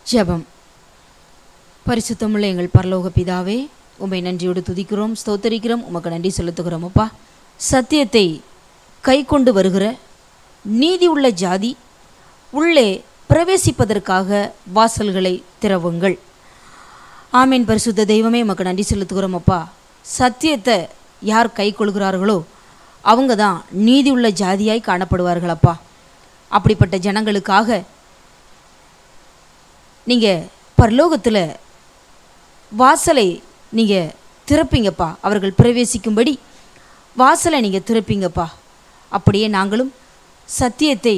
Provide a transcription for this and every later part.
ஜெபம் பரிசுத்தமுள்ள எங்கள் பரலோக பிதாவே உம்மை நன்றியோடு துதிக்கிறோம் ஸ்தோத்தரிக்கிறோம் உமக்கு நன்றி செலுத்துகிறோம் அப்பா சத்தியத்தை கை கொண்டு வருகிற நீதி உள்ள ஜாதி உள்ளே பிரவேசிப்பதற்காக வாசல்களை திறவுங்கள் ஆமீன் பரிசுத்த தெய்வமே உமக்கு நன்றி செலுத்துகிறோம் அப்பா சத்தியத்தை யார் கை கொள்கிறார்களோ அவங்க தான் நீதி உள்ள ஜாதியாய் காணப்படுவார்கள் அப்பா அப்படிப்பட்ட ஜனங்களுக்காக நீங்கள் பரலோகத்தில் வாசலை நீங்கள் திறப்பீங்கப்பா அவர்கள் பிரவேசிக்கும்படி வாசலை நீங்கள் திறப்பீங்கப்பா அப்படியே நாங்களும் சத்தியத்தை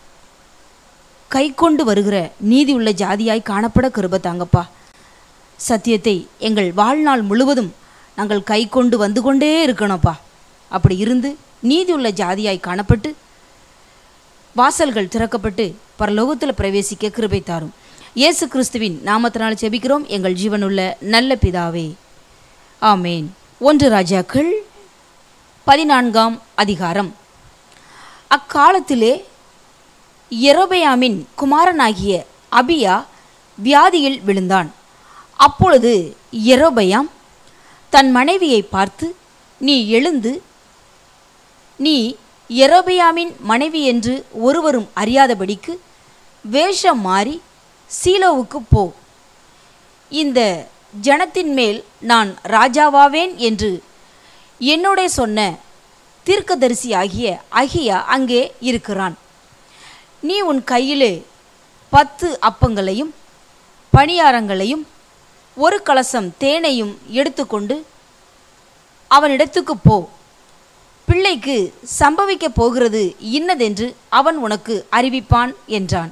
கை கொண்டு வருகிற நீதி உள்ள ஜாதியாய் காணப்பட கிருப தாங்கப்பா சத்தியத்தை எங்கள் வாழ்நாள் முழுவதும் நாங்கள் கை கொண்டு வந்து கொண்டே இருக்கணும்ப்பா அப்படி இருந்து நீதி உள்ள ஜாதியாய் காணப்பட்டு வாசல்கள் திறக்கப்பட்டு பரலோகத்தில் பிரவேசிக்க கிருபை தாரும் இயேசு கிறிஸ்துவின் நாமத்தினால் செபிக்கிறோம் எங்கள் ஜீவனுள்ள நல்ல பிதாவே ஆமேன் ஒன்று ராஜாக்கள் பதினான்காம் அதிகாரம் அக்காலத்திலே எரோபயாமின் குமாரனாகிய அபியா வியாதியில் விழுந்தான் அப்பொழுது எரோபயாம் தன் மனைவியை பார்த்து நீ எழுந்து நீ எரோபயாமின் மனைவி என்று ஒருவரும் அறியாதபடிக்கு வேஷம் மாறி சீலோவுக்கு போ இந்த ஜனத்தின் மேல் நான் ராஜாவாவேன் என்று என்னோட சொன்ன தீர்க்கதரிசி ஆகிய அகியா அங்கே இருக்கிறான் நீ உன் கையிலே பத்து அப்பங்களையும் பணியாரங்களையும் ஒரு கலசம் தேனையும் எடுத்துக்கொண்டு அவனிடத்துக்கு போ பிள்ளைக்கு சம்பவிக்கப் போகிறது இன்னதென்று அவன் உனக்கு அறிவிப்பான் என்றான்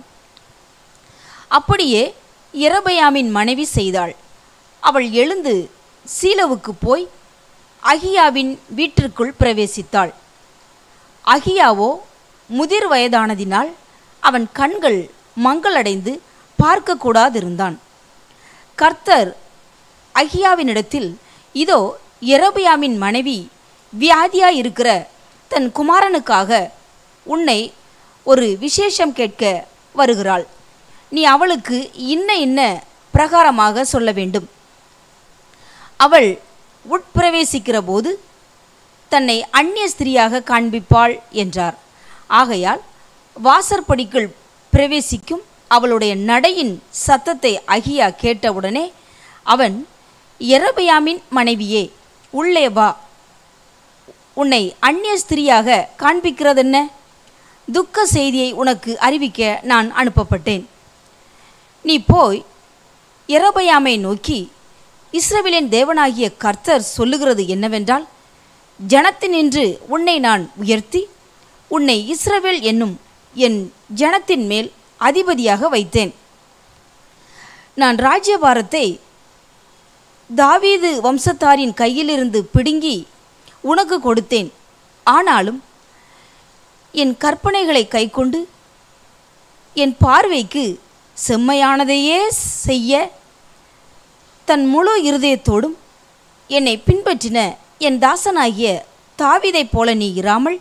அப்படியே எரபயாமின் மனைவி செய்தாள் அவள் எழுந்து சீலவுக்கு போய் அகியாவின் வீட்டிற்குள் பிரவேசித்தாள் அகியாவோ முதிர் வயதானதினால் அவன் கண்கள் மங்களடைந்து பார்க்கக்கூடாதிருந்தான் கர்த்தர் அகியாவினிடத்தில் இதோ எரோபியாமின் மனைவி வியாதியாயிருக்கிற தன் குமாரனுக்காக உன்னை ஒரு விசேஷம் கேட்க வருகிறாள் நீ அவளுக்கு இன்ன இன்ன பிரகாரமாக சொல்ல வேண்டும் அவள் உட்பிரவேசிக்கிற போது தன்னை அந்நிய ஸ்திரியாக காண்பிப்பாள் என்றார் ஆகையால் வாசற்படிக்குள் பிரவேசிக்கும் அவளுடைய நடையின் சத்தத்தை அகியா கேட்டவுடனே அவன் எரபயாமின் மனைவியே உள்ளே வா உன்னை அந்நிய ஸ்திரியாக காண்பிக்கிறதென்ன துக்க செய்தியை உனக்கு அறிவிக்க நான் அனுப்பப்பட்டேன் நீ போய் எரபயாமை நோக்கி இஸ்ரவேலின் தேவனாகிய கர்த்தர் சொல்லுகிறது என்னவென்றால் ஜனத்தினின்று உன்னை நான் உயர்த்தி உன்னை இஸ்ரவேல் என்னும் என் ஜனத்தின் மேல் அதிபதியாக வைத்தேன் நான் ராஜ்யபாரத்தை தாவீது வம்சத்தாரின் கையிலிருந்து பிடுங்கி உனக்கு கொடுத்தேன் ஆனாலும் என் கற்பனைகளை கைக்கொண்டு என் பார்வைக்கு செம்மையானதையே செய்ய தன் முழு இருதயத்தோடும் என்னை பின்பற்றின என் தாசனாகிய தாவிதைப் போல நீ இராமல்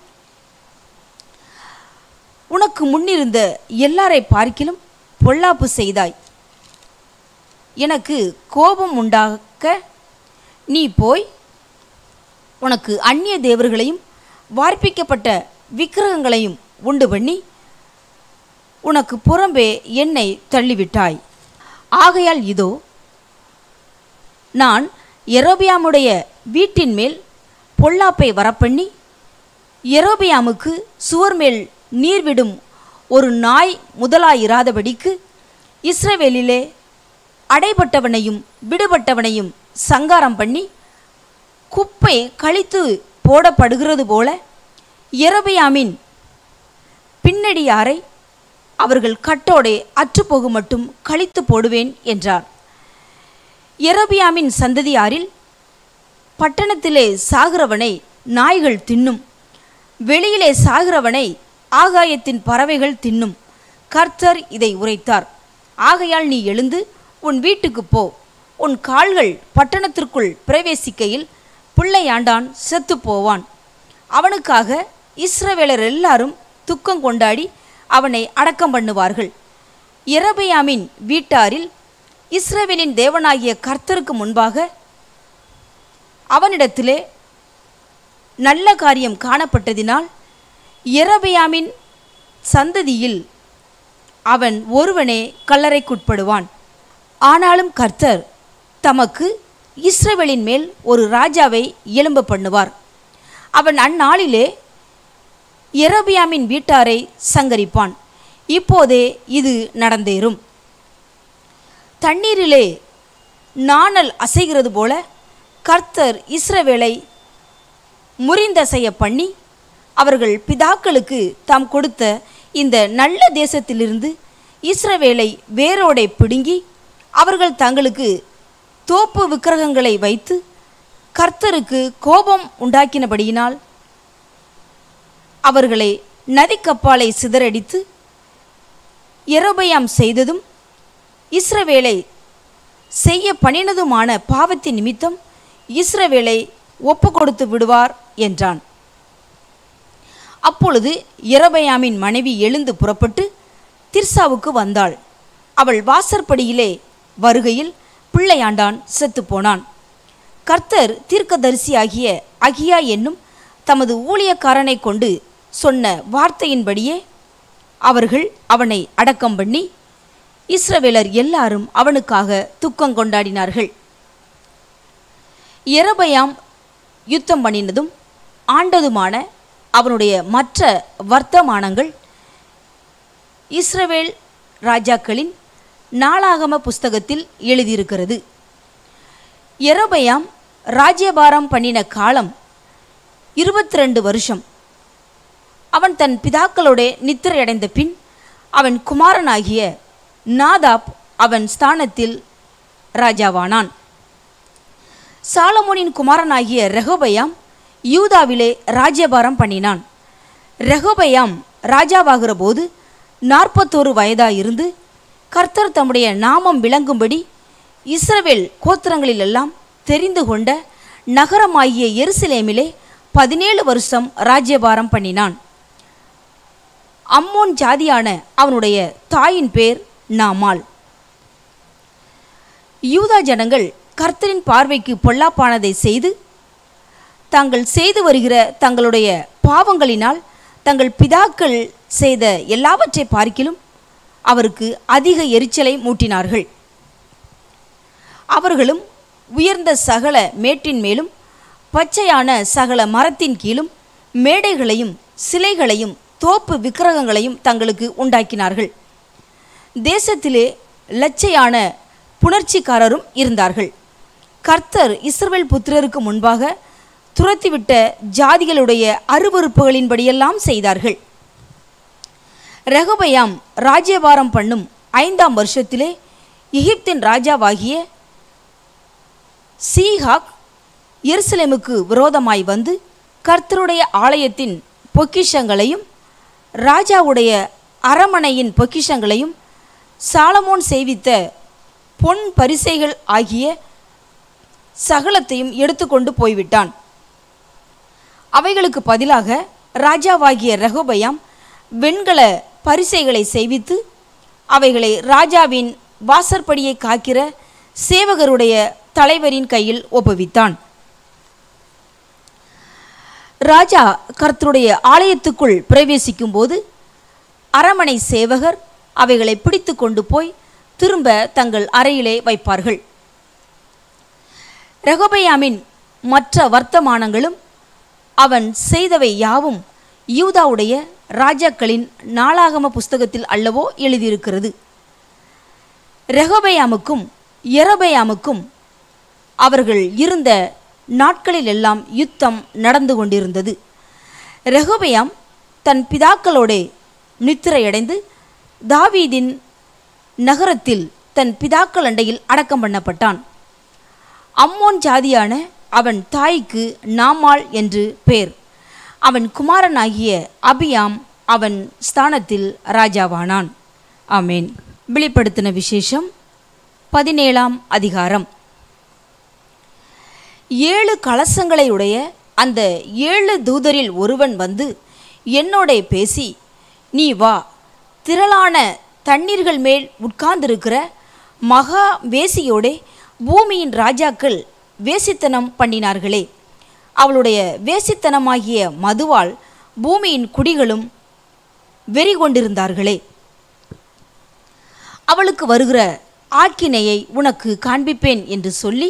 உனக்கு முன்னிருந்த எல்லாரை பார்க்கிலும் பொல்லாப்பு செய்தாய் எனக்கு கோபம் உண்டாக்க நீ போய் உனக்கு அந்நிய தேவர்களையும் வார்ப்பிக்கப்பட்ட விக்கிரகங்களையும் உண்டு பண்ணி உனக்கு புறம்பே என்னை தள்ளிவிட்டாய் ஆகையால் இதோ நான் எரோபியாமுடைய வீட்டின் மேல் பொல்லாப்பை வரப்பண்ணி எரோபியாமுக்கு சுவர் மேல் நீர் விடும் ஒரு நாய் முதலாயிராதபடிக்கு இஸ்ரவேலிலே அடைபட்டவனையும் விடுபட்டவனையும் சங்காரம் பண்ணி குப்பை கழித்து போடப்படுகிறது போல எரபியாமின் பின்னடியாரை அவர்கள் கட்டோடே அற்றுப்போகும் மட்டும் கழித்து போடுவேன் என்றார் எரபியாமின் சந்ததியாரில் பட்டணத்திலே சாகிறவனை நாய்கள் தின்னும் வெளியிலே சாகிறவனை ஆகாயத்தின் பறவைகள் தின்னும் கர்த்தர் இதை உரைத்தார் ஆகையால் நீ எழுந்து உன் வீட்டுக்கு போ உன் கால்கள் பட்டணத்திற்குள் பிரவேசிக்கையில் பிள்ளையாண்டான் செத்து போவான் அவனுக்காக இஸ்ரவேலர் எல்லாரும் துக்கம் கொண்டாடி அவனை அடக்கம் பண்ணுவார்கள் எரபயாமின் வீட்டாரில் இஸ்ரவேலின் தேவனாகிய கர்த்தருக்கு முன்பாக அவனிடத்திலே நல்ல காரியம் காணப்பட்டதினால் எரபயாமின் சந்ததியில் அவன் ஒருவனே கல்லறைக்குட்படுவான் ஆனாலும் கர்த்தர் தமக்கு இஸ்ரவேலின் மேல் ஒரு ராஜாவை எழும்ப பண்ணுவார் அவன் அந்நாளிலே எரபியாமின் வீட்டாரை சங்கரிப்பான் இப்போதே இது நடந்தேறும் தண்ணீரிலே நாணல் அசைகிறது போல கர்த்தர் இஸ்ரவேலை முறிந்தசைய பண்ணி அவர்கள் பிதாக்களுக்கு தாம் கொடுத்த இந்த நல்ல தேசத்திலிருந்து இஸ்ரவேலை வேரோடை பிடுங்கி அவர்கள் தங்களுக்கு தோப்பு விக்கிரகங்களை வைத்து கர்த்தருக்கு கோபம் உண்டாக்கினபடியினால் அவர்களை நதிக்கப்பாலை சிதறடித்து எரோபயாம் செய்ததும் இஸ்ரவேலை செய்ய பணினதுமான பாவத்தின் நிமித்தம் இஸ்ரவேலை ஒப்பு கொடுத்து விடுவார் என்றான் அப்பொழுது எரபயாமின் மனைவி எழுந்து புறப்பட்டு திர்சாவுக்கு வந்தாள் அவள் வாசற்படியிலே வருகையில் பிள்ளையாண்டான் செத்துப்போனான் கர்த்தர் தீர்க்கதரிசியாகிய அகியா என்னும் தமது ஊழியக்காரனை கொண்டு சொன்ன வார்த்தையின்படியே அவர்கள் அவனை அடக்கம் பண்ணி இஸ்ரவேலர் எல்லாரும் அவனுக்காக துக்கம் கொண்டாடினார்கள் எரபயாம் யுத்தம் பண்ணினதும் ஆண்டதுமான அவனுடைய மற்ற வர்த்தமானங்கள் இஸ்ரவேல் ராஜாக்களின் நாளாகம புஸ்தகத்தில் எழுதியிருக்கிறது எரபயாம் ராஜ்யபாரம் பண்ணின காலம் இருபத்தி ரெண்டு வருஷம் அவன் தன் பிதாக்களோட நித்திரையடைந்த பின் அவன் குமாரனாகிய நாதாப் அவன் ஸ்தானத்தில் ராஜாவானான் சாலமோனின் குமாரனாகிய ரெகோபயாம் யூதாவிலே ராஜ்யபாரம் பண்ணினான் ரெகோபயாம் ராஜாவாகிற போது நாற்பத்தோரு வயதாயிருந்து கர்த்தர் தம்முடைய நாமம் விளங்கும்படி இஸ்ரவேல் கோத்திரங்களிலெல்லாம் தெரிந்து கொண்ட நகரமாகிய எருசலேமிலே பதினேழு வருஷம் ராஜ்யபாரம் பண்ணினான் அம்மோன் ஜாதியான அவனுடைய தாயின் பேர் நாமால் யூதா ஜனங்கள் கர்த்தரின் பார்வைக்கு பொல்லாப்பானதை செய்து தாங்கள் செய்து வருகிற தங்களுடைய பாவங்களினால் தங்கள் பிதாக்கள் செய்த எல்லாவற்றை பார்க்கிலும் அவருக்கு அதிக எரிச்சலை மூட்டினார்கள் அவர்களும் உயர்ந்த சகல மேட்டின் மேலும் பச்சையான சகல மரத்தின் கீழும் மேடைகளையும் சிலைகளையும் தோப்பு விக்கிரகங்களையும் தங்களுக்கு உண்டாக்கினார்கள் தேசத்திலே லச்சையான புணர்ச்சிக்காரரும் இருந்தார்கள் கர்த்தர் இஸ்ரவேல் புத்திரருக்கு முன்பாக துரத்திவிட்ட ஜாதிகளுடைய அருவறுப்புகளின்படியெல்லாம் செய்தார்கள் ரெகபயாம் ராஜ்யபாரம் பண்ணும் ஐந்தாம் வருஷத்திலே எகிப்தின் ராஜாவாகிய சீஹாக் எருசலேமுக்கு விரோதமாய் வந்து கர்த்தருடைய ஆலயத்தின் பொக்கிஷங்களையும் ராஜாவுடைய அரமனையின் பொக்கிஷங்களையும் சாலமோன் செய்வித்த பொன் பரிசைகள் ஆகிய சகலத்தையும் எடுத்துக்கொண்டு போய்விட்டான் அவைகளுக்கு பதிலாக ராஜாவாகிய ரகுபயாம் வெண்கல பரிசைகளை செய்வித்து அவைகளை ராஜாவின் வாசற்படியை காக்கிற சேவகருடைய தலைவரின் கையில் ஒப்புவித்தான் ராஜா கர்த்தருடைய ஆலயத்துக்குள் பிரவேசிக்கும் போது அரமனை சேவகர் அவைகளை பிடித்து கொண்டு போய் திரும்ப தங்கள் அறையிலே வைப்பார்கள் ரெகபயாமின் மற்ற வர்த்தமானங்களும் அவன் செய்தவை யாவும் யூதாவுடைய ராஜாக்களின் நாளாகம புஸ்தகத்தில் அல்லவோ எழுதியிருக்கிறது ரெகபயாமுக்கும் எரபயாமுக்கும் அவர்கள் இருந்த நாட்களிலெல்லாம் யுத்தம் நடந்து கொண்டிருந்தது ரெகோபயாம் தன் பிதாக்களோடே நித்திரையடைந்து தாவீதின் நகரத்தில் தன் பிதாக்கள் அண்டையில் அடக்கம் பண்ணப்பட்டான் அம்மோன் ஜாதியான அவன் தாய்க்கு நாமாள் என்று பேர் அவன் குமாரனாகிய அபியாம் அவன் ஸ்தானத்தில் ராஜாவானான் ஆமேன் வெளிப்படுத்தின விசேஷம் பதினேழாம் அதிகாரம் ஏழு கலசங்களை உடைய அந்த ஏழு தூதரில் ஒருவன் வந்து என்னோடே பேசி நீ வா திரளான தண்ணீர்கள் மேல் உட்கார்ந்திருக்கிற மகா வேசியோடே பூமியின் ராஜாக்கள் வேசித்தனம் பண்ணினார்களே அவளுடைய வேசித்தனமாகிய மதுவால் பூமியின் குடிகளும் வெறி கொண்டிருந்தார்களே அவளுக்கு வருகிற ஆக்கினையை உனக்கு காண்பிப்பேன் என்று சொல்லி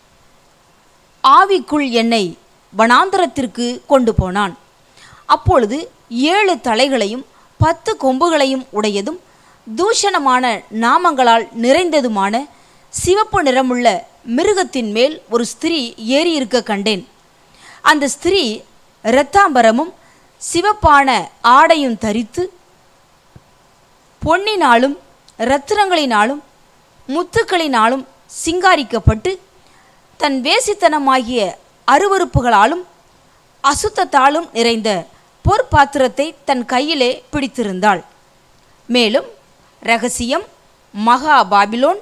ஆவிக்குள் என்னை வனாந்தரத்திற்கு கொண்டு போனான் அப்பொழுது ஏழு தலைகளையும் பத்து கொம்புகளையும் உடையதும் தூஷணமான நாமங்களால் நிறைந்ததுமான சிவப்பு நிறமுள்ள மிருகத்தின் மேல் ஒரு ஸ்திரீ ஏறியிருக்க கண்டேன் அந்த ஸ்திரீ இரத்தாம்பரமும் சிவப்பான ஆடையும் தரித்து பொன்னினாலும் இரத்தினங்களினாலும் முத்துக்களினாலும் சிங்காரிக்கப்பட்டு தன் வேசித்தனமாகிய அருவருப்புகளாலும் அசுத்தத்தாலும் நிறைந்த பொற்பாத்திரத்தை தன் கையிலே பிடித்திருந்தாள் மேலும் ரகசியம் மகா பாபிலோன்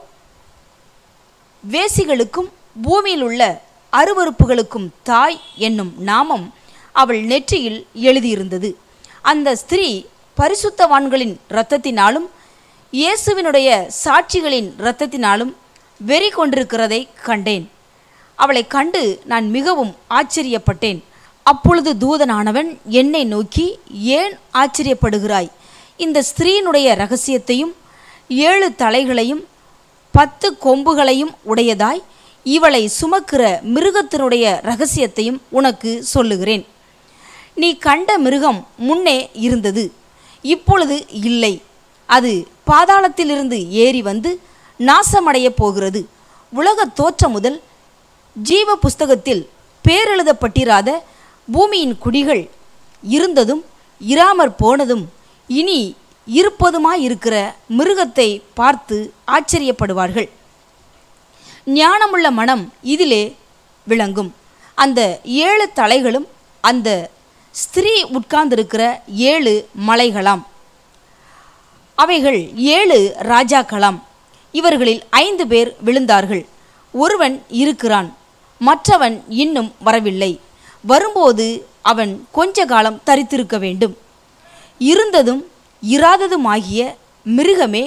வேசிகளுக்கும் பூமியில் உள்ள அருவருப்புகளுக்கும் தாய் என்னும் நாமம் அவள் நெற்றியில் எழுதியிருந்தது அந்த ஸ்திரீ பரிசுத்தவான்களின் இரத்தத்தினாலும் இயேசுவினுடைய சாட்சிகளின் இரத்தத்தினாலும் வெறி கொண்டிருக்கிறதை கண்டேன் அவளை கண்டு நான் மிகவும் ஆச்சரியப்பட்டேன் அப்பொழுது தூதனானவன் என்னை நோக்கி ஏன் ஆச்சரியப்படுகிறாய் இந்த ஸ்திரீயினுடைய ரகசியத்தையும் ஏழு தலைகளையும் பத்து கொம்புகளையும் உடையதாய் இவளை சுமக்கிற மிருகத்தினுடைய ரகசியத்தையும் உனக்கு சொல்லுகிறேன் நீ கண்ட மிருகம் முன்னே இருந்தது இப்பொழுது இல்லை அது பாதாளத்திலிருந்து ஏறி வந்து நாசமடையப் போகிறது உலக தோற்றம் முதல் ஜீவ புஸ்தகத்தில் பேரெழுதப்பட்டிராத பூமியின் குடிகள் இருந்ததும் இராமற் போனதும் இனி இருப்பதுமாயிருக்கிற மிருகத்தை பார்த்து ஆச்சரியப்படுவார்கள் ஞானமுள்ள மனம் இதிலே விளங்கும் அந்த ஏழு தலைகளும் அந்த ஸ்திரீ உட்கார்ந்திருக்கிற ஏழு மலைகளாம் அவைகள் ஏழு ராஜாக்களாம் இவர்களில் ஐந்து பேர் விழுந்தார்கள் ஒருவன் இருக்கிறான் மற்றவன் இன்னும் வரவில்லை வரும்போது அவன் கொஞ்ச காலம் தரித்திருக்க வேண்டும் இருந்ததும் இராததுமாகிய மிருகமே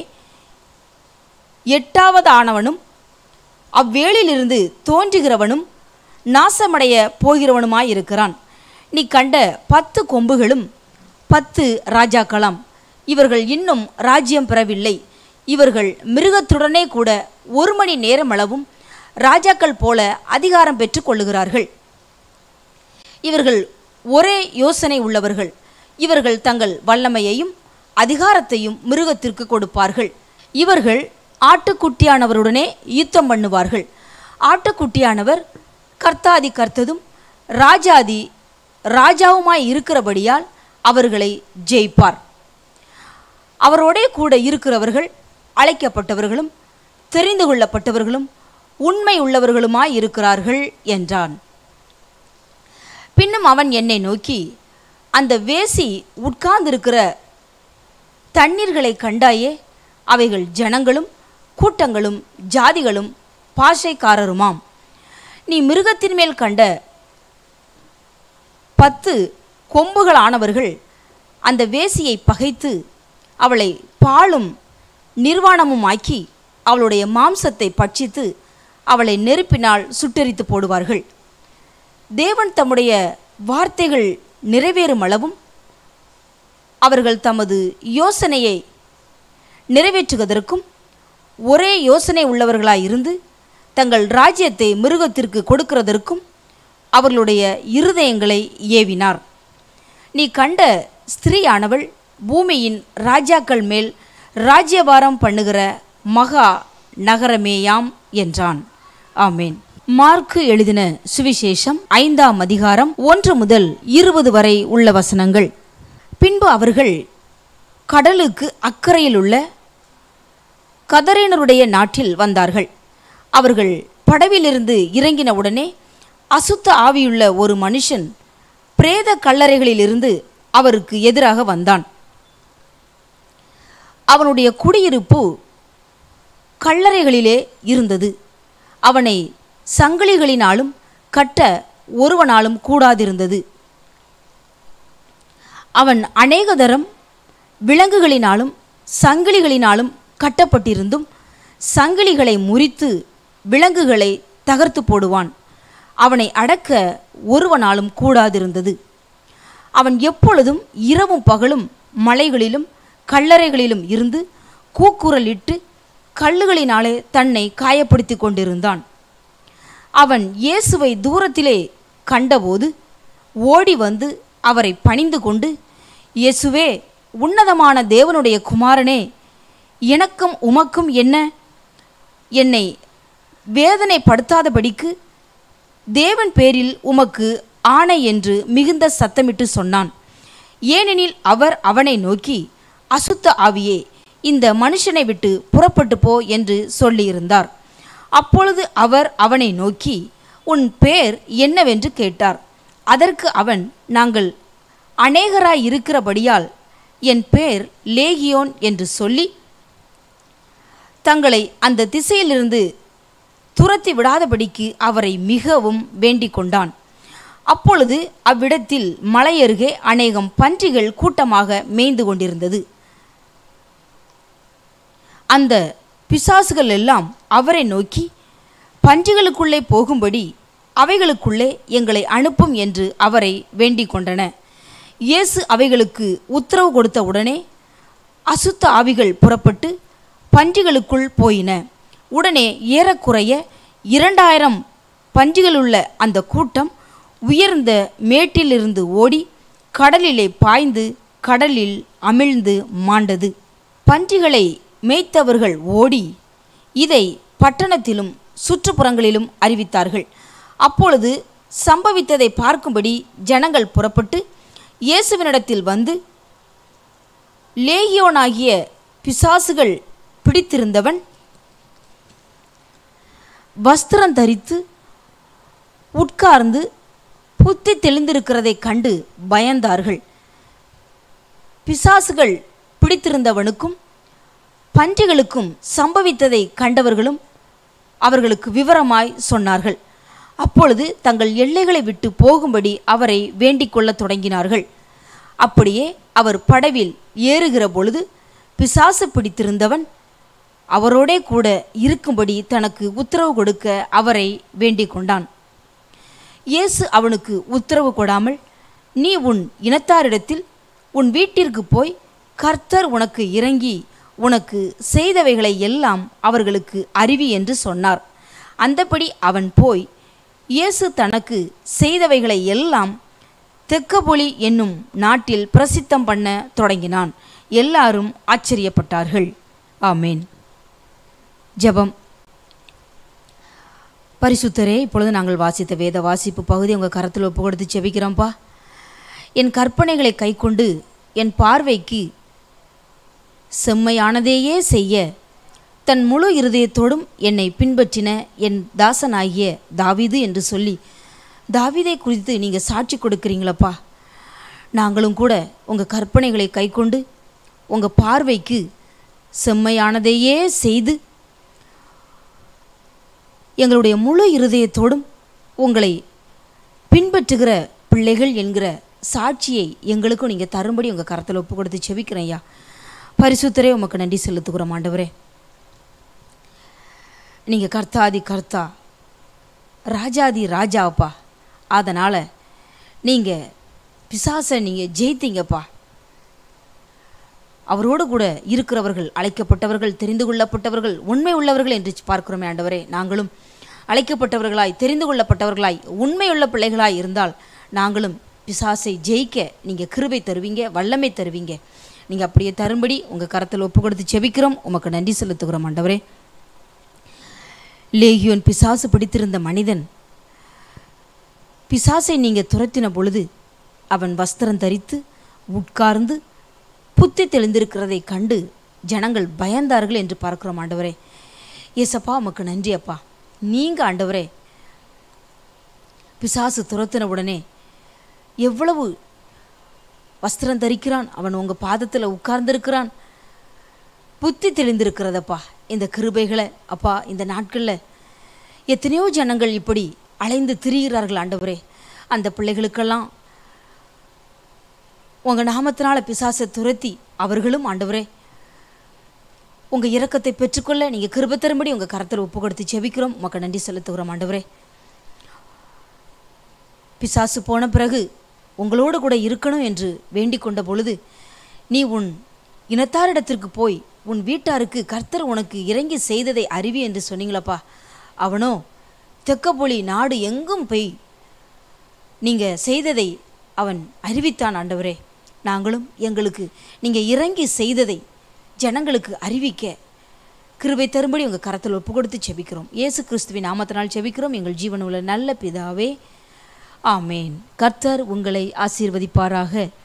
எட்டாவதானவனும் அவ்வேளிலிருந்து தோன்றுகிறவனும் நாசமடைய போகிறவனுமாயிருக்கிறான் நீ கண்ட பத்து கொம்புகளும் பத்து ராஜாக்களாம் இவர்கள் இன்னும் ராஜ்யம் பெறவில்லை இவர்கள் மிருகத்துடனே கூட ஒரு மணி நேரமளவும் ராஜாக்கள் போல அதிகாரம் பெற்றுக் கொள்ளுகிறார்கள் இவர்கள் ஒரே யோசனை உள்ளவர்கள் இவர்கள் தங்கள் வல்லமையையும் அதிகாரத்தையும் மிருகத்திற்கு கொடுப்பார்கள் இவர்கள் ஆட்டுக்குட்டியானவருடனே யுத்தம் பண்ணுவார்கள் ஆட்டுக்குட்டியானவர் கர்த்தாதி கர்த்ததும் ராஜாதி ராஜாவுமாய் இருக்கிறபடியால் அவர்களை ஜெயிப்பார் அவரோடே கூட இருக்கிறவர்கள் அழைக்கப்பட்டவர்களும் தெரிந்து கொள்ளப்பட்டவர்களும் உண்மை உள்ளவர்களுமாய் இருக்கிறார்கள் என்றான் பின்னும் அவன் என்னை நோக்கி அந்த வேசி உட்கார்ந்திருக்கிற தண்ணீர்களை கண்டாயே அவைகள் ஜனங்களும் கூட்டங்களும் ஜாதிகளும் பாஷைக்காரருமாம் நீ மிருகத்தின் மேல் கண்ட பத்து கொம்புகளானவர்கள் அந்த வேசியை பகைத்து அவளை பாலும் நிர்வாணமுமாக்கி அவளுடைய மாம்சத்தை பட்சித்து அவளை நெருப்பினால் சுட்டெரித்து போடுவார்கள் தேவன் தம்முடைய வார்த்தைகள் நிறைவேறும் அளவும் அவர்கள் தமது யோசனையை நிறைவேற்றுவதற்கும் ஒரே யோசனை உள்ளவர்களாயிருந்து தங்கள் ராஜ்யத்தை மிருகத்திற்கு கொடுக்கிறதற்கும் அவர்களுடைய இருதயங்களை ஏவினார் நீ கண்ட ஸ்திரீயானவள் பூமியின் ராஜாக்கள் மேல் ராஜ்யபாரம் பண்ணுகிற மகா நகரமேயாம் என்றான் ஆமேன் மார்க்கு எழுதின சுவிசேஷம் ஐந்தாம் அதிகாரம் ஒன்று முதல் இருபது வரை உள்ள வசனங்கள் பின்பு அவர்கள் கடலுக்கு அக்கறையில் உள்ள கதரேனருடைய நாட்டில் வந்தார்கள் அவர்கள் படவிலிருந்து இறங்கின உடனே அசுத்த ஆவியுள்ள ஒரு மனுஷன் பிரேத கல்லறைகளிலிருந்து அவருக்கு எதிராக வந்தான் அவனுடைய குடியிருப்பு கல்லறைகளிலே இருந்தது அவனை சங்கிலிகளினாலும் கட்ட ஒருவனாலும் கூடாதிருந்தது அவன் அநேக தரம் விலங்குகளினாலும் சங்கிலிகளினாலும் கட்டப்பட்டிருந்தும் சங்கிலிகளை முறித்து விலங்குகளை தகர்த்து போடுவான் அவனை அடக்க ஒருவனாலும் கூடாதிருந்தது அவன் எப்பொழுதும் இரவும் பகலும் மலைகளிலும் கல்லறைகளிலும் இருந்து கூக்குரலிட்டு கல்லுகளினாலே தன்னை காயப்படுத்தி கொண்டிருந்தான் அவன் இயேசுவை தூரத்திலே கண்டபோது ஓடி வந்து அவரை பணிந்து கொண்டு இயேசுவே உன்னதமான தேவனுடைய குமாரனே எனக்கும் உமக்கும் என்ன என்னை வேதனைப்படுத்தாதபடிக்கு தேவன் பேரில் உமக்கு ஆணை என்று மிகுந்த சத்தமிட்டு சொன்னான் ஏனெனில் அவர் அவனை நோக்கி அசுத்த ஆவியே இந்த மனுஷனை விட்டு புறப்பட்டு போ என்று சொல்லியிருந்தார் அப்பொழுது அவர் அவனை நோக்கி உன் பேர் என்னவென்று கேட்டார் அதற்கு அவன் நாங்கள் அநேகராய் இருக்கிறபடியால் என் பேர் லேகியோன் என்று சொல்லி தங்களை அந்த திசையிலிருந்து துரத்தி விடாதபடிக்கு அவரை மிகவும் வேண்டிக் கொண்டான் அப்பொழுது அவ்விடத்தில் மலையருகே அநேகம் பன்றிகள் கூட்டமாக மேய்ந்து கொண்டிருந்தது அந்த பிசாசுகள் எல்லாம் அவரை நோக்கி பன்றிகளுக்குள்ளே போகும்படி அவைகளுக்குள்ளே எங்களை அனுப்பும் என்று அவரை வேண்டிக் கொண்டன இயேசு அவைகளுக்கு உத்தரவு கொடுத்த உடனே அசுத்த ஆவிகள் புறப்பட்டு பன்றிகளுக்குள் போயின உடனே ஏறக்குறைய இரண்டாயிரம் பன்றிகளுள்ள அந்த கூட்டம் உயர்ந்த மேட்டிலிருந்து ஓடி கடலிலே பாய்ந்து கடலில் அமிழ்ந்து மாண்டது பன்றிகளை மேய்த்தவர்கள் ஓடி இதை பட்டணத்திலும் சுற்றுப்புறங்களிலும் அறிவித்தார்கள் அப்பொழுது சம்பவித்ததை பார்க்கும்படி ஜனங்கள் புறப்பட்டு இயேசுவினிடத்தில் வந்து லேகியோனாகிய பிசாசுகள் பிடித்திருந்தவன் வஸ்திரம் தரித்து உட்கார்ந்து புத்தி தெளிந்திருக்கிறதைக் கண்டு பயந்தார்கள் பிசாசுகள் பிடித்திருந்தவனுக்கும் பன்றிகளுக்கும் சம்பவித்ததை கண்டவர்களும் அவர்களுக்கு விவரமாய் சொன்னார்கள் அப்பொழுது தங்கள் எல்லைகளை விட்டு போகும்படி அவரை வேண்டிக் கொள்ளத் தொடங்கினார்கள் அப்படியே அவர் படவில் ஏறுகிற பொழுது பிசாசு பிடித்திருந்தவன் அவரோடே கூட இருக்கும்படி தனக்கு உத்தரவு கொடுக்க அவரை வேண்டிக் கொண்டான் இயேசு அவனுக்கு உத்தரவு கொடாமல் நீ உன் இனத்தாரிடத்தில் உன் வீட்டிற்கு போய் கர்த்தர் உனக்கு இறங்கி உனக்கு செய்தவைகளை எல்லாம் அவர்களுக்கு அறிவி என்று சொன்னார் அந்தபடி அவன் போய் இயேசு தனக்கு செய்தவைகளை எல்லாம் தெக்கபொலி என்னும் நாட்டில் பிரசித்தம் பண்ண தொடங்கினான் எல்லாரும் ஆச்சரியப்பட்டார்கள் ஆமேன் ஜெபம் பரிசுத்தரே இப்பொழுது நாங்கள் வாசித்த வேத வாசிப்பு பகுதி உங்கள் கரத்தில் ஒப்பு கொடுத்து செபிக்கிறோம்ப்பா என் கற்பனைகளை கைக்கொண்டு என் பார்வைக்கு செம்மையானதையே செய்ய தன் முழு இருதயத்தோடும் என்னை பின்பற்றின என் தாசனாகிய தாவீது என்று சொல்லி தாவீதை குறித்து நீங்கள் சாட்சி கொடுக்குறீங்களப்பா நாங்களும் கூட உங்கள் கற்பனைகளை கைக்கொண்டு உங்கள் பார்வைக்கு செம்மையானதையே செய்து எங்களுடைய முழு இருதயத்தோடும் உங்களை பின்பற்றுகிற பிள்ளைகள் என்கிற சாட்சியை எங்களுக்கும் நீங்கள் தரும்படி உங்கள் கரத்தில் ஒப்பு கொடுத்து செபிக்கிறேன் ஐயா பரிசுத்தரே உமக்கு நன்றி செலுத்துகிறோம் ஆண்டவரே நீங்கள் கர்த்தாதி கர்த்தா ராஜாதி ராஜாப்பா அதனால் நீங்கள் பிசாசை நீங்கள் ஜெயித்தீங்கப்பா அவரோடு கூட இருக்கிறவர்கள் அழைக்கப்பட்டவர்கள் தெரிந்து கொள்ளப்பட்டவர்கள் உண்மை உள்ளவர்கள் என்று பார்க்கிறோமே ஆண்டவரே நாங்களும் அழைக்கப்பட்டவர்களாய் தெரிந்து கொள்ளப்பட்டவர்களாய் உண்மையுள்ள பிள்ளைகளாய் இருந்தால் நாங்களும் பிசாசை ஜெயிக்க நீங்கள் கிருபை தருவீங்க வல்லமை தருவீங்க நீங்கள் அப்படியே தரும்படி உங்கள் கரத்தில் ஒப்பு கொடுத்து செபிக்கிறோம் உமக்கு நன்றி செலுத்துகிறோம் ஆண்டவரே லேகியோன் பிசாசு பிடித்திருந்த மனிதன் பிசாசை நீங்கள் துரத்தின பொழுது அவன் வஸ்திரம் தரித்து உட்கார்ந்து புத்தி தெளிந்திருக்கிறதை கண்டு ஜனங்கள் பயந்தார்கள் என்று பார்க்கிறோம் ஆண்டவரே ஏசப்பா உமக்கு நன்றி அப்பா நீங்கள் ஆண்டவரே பிசாசு துரத்தின உடனே எவ்வளவு வஸ்திரம் தரிக்கிறான் அவன் உங்கள் பாதத்தில் உட்கார்ந்திருக்கிறான் புத்தி தெளிந்திருக்கிறதப்பா இந்த கிருபைகளை அப்பா இந்த நாட்களில் எத்தனையோ ஜனங்கள் இப்படி அலைந்து திரிகிறார்கள் ஆண்டவரே அந்த பிள்ளைகளுக்கெல்லாம் உங்கள் நாமத்தினால பிசாசை துரத்தி அவர்களும் ஆண்டவரே உங்கள் இரக்கத்தை பெற்றுக்கொள்ள நீங்கள் கிருப தரும்படி உங்கள் கரத்தில் ஒப்பு கொடுத்து செபிக்கிறோம் உமக்கு நன்றி செலுத்துகிறோம் ஆண்டவரே பிசாசு போன பிறகு உங்களோடு கூட இருக்கணும் என்று வேண்டிக் கொண்ட பொழுது நீ உன் இனத்தாரிடத்திற்கு போய் உன் வீட்டாருக்கு கர்த்தர் உனக்கு இறங்கி செய்ததை அறிவி என்று சொன்னீங்களப்பா அவனோ தெக்கப்பொலி நாடு எங்கும் போய் நீங்கள் செய்ததை அவன் அறிவித்தான் ஆண்டவரே நாங்களும் எங்களுக்கு நீங்கள் இறங்கி செய்ததை ஜனங்களுக்கு அறிவிக்க கிருபை தரும்படி உங்கள் கரத்தில் ஒப்பு கொடுத்து செபிக்கிறோம் இயேசு கிறிஸ்துவின் நாமத்தினால் செபிக்கிறோம் எங்கள் ஜீவனுள்ள நல்ல பிதாவே ஆமேன் கர்த்தர் உங்களை ஆசீர்வதிப்பாராக